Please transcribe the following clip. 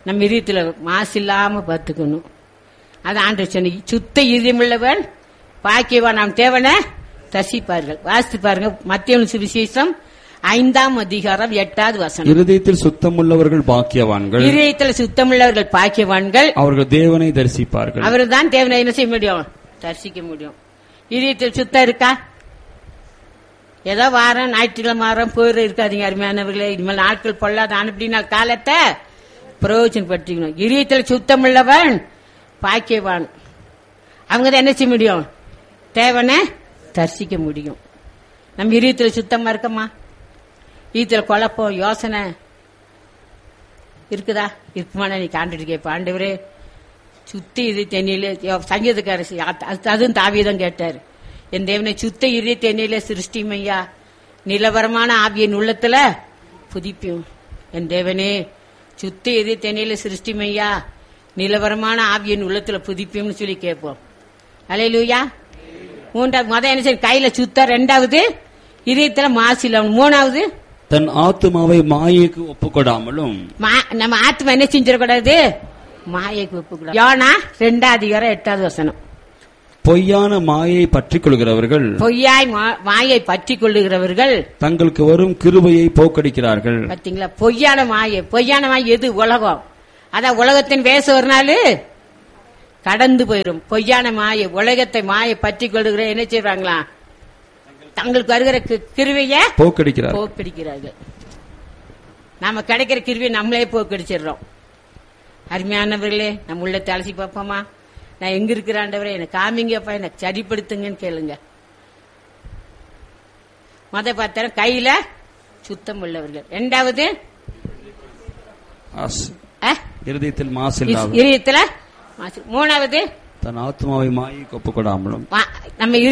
நம்ம இதயத்துல மாசு இல்லாம பார்த்துக்கணும் அது ஆண்டு சொன்ன சுத்த இதயமுள்ளவன் பாக்கியவான் நாம் தேவனை தசிப்பார்கள் வாசித்து பாருங்க மத்திய சுவிசேஷம் ஐந்தாம் அதிகாரம் எட்டாவது வசனம் இருதயத்தில் சுத்தமுள்ளவர்கள் பாக்கியவான்கள் இதயத்துல சுத்தமுள்ளவர்கள் பாக்கியவான்கள் அவர்கள் தேவனை தரிசிப்பார்கள் அவர் தான் தேவனை என்ன செய்ய முடியும் தரிசிக்க முடியும் இதயத்தில் சுத்தம் இருக்கா ஏதோ வாரம் ஞாயிற்றுக்கிழமை வாரம் போயிட இருக்காதீங்க அருமையானவர்களே இனிமேல் நாட்கள் பொல்லாத அனுப்பினா காலத்தை பிரயோஜனப்படுத்திக்கணும் இதயத்தில் சுத்தமுள்ளவன் பாக்கியவான் அவங்க தான் என்ன செய்ய முடியும் தேவனை தரிசிக்க முடியும் நம்ம இதயத்தில் சுத்தமா இருக்கமா இதயத்தில் குழப்பம் யோசனை இருக்குதா இருக்குமானா நீ காண்டுட்டு கேட்ப ஆண்டவரே சுத்தி இது தென்னில சங்கீதக்கார அதுவும் தாவியதான் கேட்டார் என் தேவனை சுத்த இரு தென்னில சிருஷ்டிமையா நிலவரமான ஆவியின் உள்ளத்துல புதிப்பியும் என் தேவனே சுத்த இரு தென்னில சிருஷ்டிமையா நிலவரமான ஆவியின் உள்ளத்துல புதிப்பியும்னு சொல்லி கேட்போம் அலையிலூயா மூன்றாவது மொதல் என்ன சரி கையில சுத்த ரெண்டாவது இதயத்துல மாசில மூணாவது தன் ஆத்துமாவை மாயைக்கு ஒப்புக்கொடாமலும் மா- நம்ம ஆத்மா என்ன செஞ்சிடக்கூடாது மாயைக்கு ஒப்புக்கூடாது யோனா ரெண்டாவது அதிகாரம் எட்டாவது வசனம் பொய்யான மாயை பற்றிக் கொள்கிறவர்கள் பொய்யாய் மா- மாயை பற்றி கொள்ளுகிறவர்கள் தங்களுக்கு வரும் கிருபையை போக்கடிக்கிறார்கள் பாத்தீங்களா பொய்யான மாயை பொய்யான மாயை எது உலகம் அதான் உலகத்தின் வேச ஒரு நாள் கடந்து போயிடும் பொய்யான மாயை உலகத்தை மாயை பற்றி கொள்ளுகிற என்ன செய்வாங்களா தங்களுக்கு வருகிற கி- கிருபைய போக்கடிக்கிறார்கள் போக்கடிக்கிறார்கள் நாம கிடைக்கிற கிருவியை நம்மளே போக்கடிச்சிடுறோம் அருமையானவர்களே நம்ம உள்ளத்தை அலசி பார்ப்போமா நான் எங்க இருக்கிற ஆண்டவரே எனக்கு காமிங்கப்பா எனக்கு சரிப்படுத்துங்கன்னு கேளுங்க மொத பார்த்தா கையில சுத்தம் உள்ளவர்கள் ரெண்டாவது ஆஸ்- அஹ், இருதயத்தில் மாசு இல்லாத இதயத்துல மாசு. மூணாவது தன் ஆத்மாவை மாயைக்கு ஒப்புக்கொடாமலும் வா- நம்ம